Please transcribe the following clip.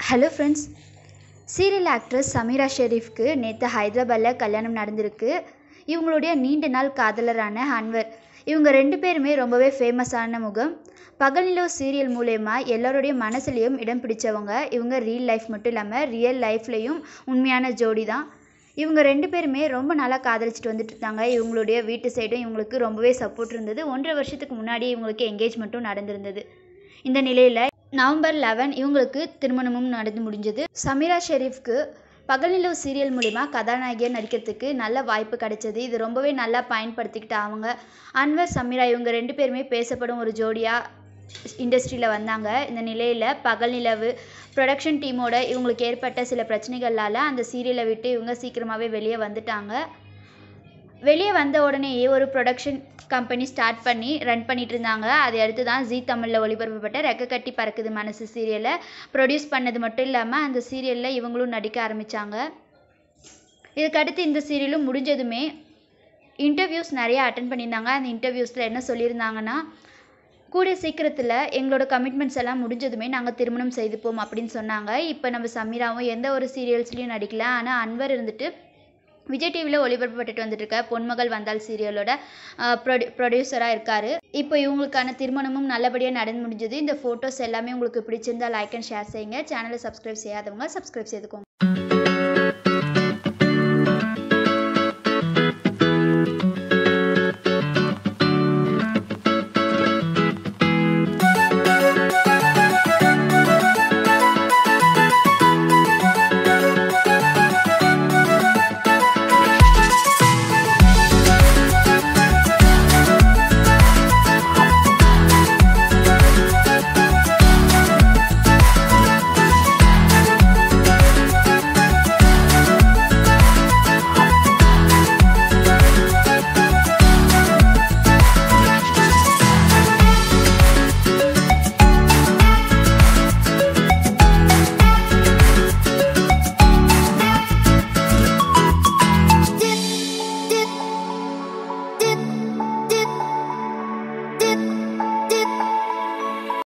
hello friends serial actress Sameera ஷெரீஃப்க்கு நேற்று ஹைதராபாத்தில் கல்யாணம் நடந்திருக்கு இவங்களுடைய நீண்ட நாள் காதலரான அன்வர் இவங்க ரெண்டு பேருமே ரொம்பவே ஃபேமஸான முகம் பகல் நிலவு சீரியல் மூலயமா எல்லாருடைய மனசுலேயும் இடம் பிடிச்சவங்க இவங்க ரியல் லைஃப் மட்டும் இல்லாமல் ரியல் லைஃப்லேயும் உண்மையான ஜோடி தான் இவங்க ரெண்டு பேருமே ரொம்ப நாளாக காதலிச்சிட்டு வந்துட்டு இருந்தாங்க இவங்களுடைய வீட்டு சைடும் இவங்களுக்கு ரொம்பவே சப்போர்ட் இருந்தது ஒன்றரை வருஷத்துக்கு முன்னாடி இவங்களுக்கு என்கேஜ்மெண்ட்டும் நடந்திருந்தது இந்த நிலையில் நவம்பர் லெவன் இவங்களுக்கு திருமணமும் நடந்து முடிஞ்சது சமீரா ஷெரீஃப்க்கு பகல் நிலவு சீரியல் மூலிமா கதாநாயகியாக நடிக்கிறதுக்கு நல்ல வாய்ப்பு கிடைச்சது இது ரொம்பவே நல்லா பயன்படுத்திக்கிட்டு அவங்க அன்வர் சமீரா இவங்க ரெண்டு பேருமே பேசப்படும் ஒரு ஜோடியாக இண்டஸ்ட்ரியில் வந்தாங்க இந்த நிலையில் பகல் நிலவு ப்ரொடக்ஷன் டீமோட இவங்களுக்கு ஏற்பட்ட சில பிரச்சனைகளால் அந்த சீரியலை விட்டு இவங்க சீக்கிரமாகவே வெளியே வந்துட்டாங்க வெளியே வந்த உடனேயே ஒரு ப்ரொடக்ஷன் கம்பெனி ஸ்டார்ட் பண்ணி ரன் பண்ணிட்டு இருந்தாங்க அதை அடுத்து தான் ஜீ தமிழில் ஒளிபரப்பப்பட்ட ரெக்க கட்டி பறக்குது மனசு சீரியலை ப்ரொடியூஸ் பண்ணது மட்டும் இல்லாமல் அந்த சீரியலில் இவங்களும் நடிக்க ஆரம்பித்தாங்க இதுக்கடுத்து இந்த சீரியலும் முடிஞ்சதுமே இன்டர்வியூஸ் நிறைய அட்டன் பண்ணியிருந்தாங்க அந்த இன்டர்வியூஸில் என்ன சொல்லியிருந்தாங்கன்னா கூடிய சீக்கிரத்தில் எங்களோட கமிட்மெண்ட்ஸ் எல்லாம் முடிஞ்சதுமே நாங்கள் திருமணம் செய்துப்போம் அப்படின்னு சொன்னாங்க இப்போ நம்ம சமீராவும் எந்த ஒரு சீரியல்ஸ்லையும் நடிக்கல ஆனால் அன்வர் இருந்துட்டு விஜய் டிவியில் ஒளிபரப்பப்பட்டு வந்துட்டு இருக்க பொன்மகள் வந்தால் சீரியலோட ப்ரொடி ப்ரொடியூசராக இருக்கார் இப்போ இவங்களுக்கான திருமணமும் நல்லபடியாக நடந்து முடிஞ்சது இந்த ஃபோட்டோஸ் எல்லாமே உங்களுக்கு பிடிச்சிருந்தா லைக் அண்ட் ஷேர் செய்யுங்க சேனலை சப்ஸ்கிரைப் செய்யாதவங்க சப்ஸ்கிரைப் செய்துக்கோங்க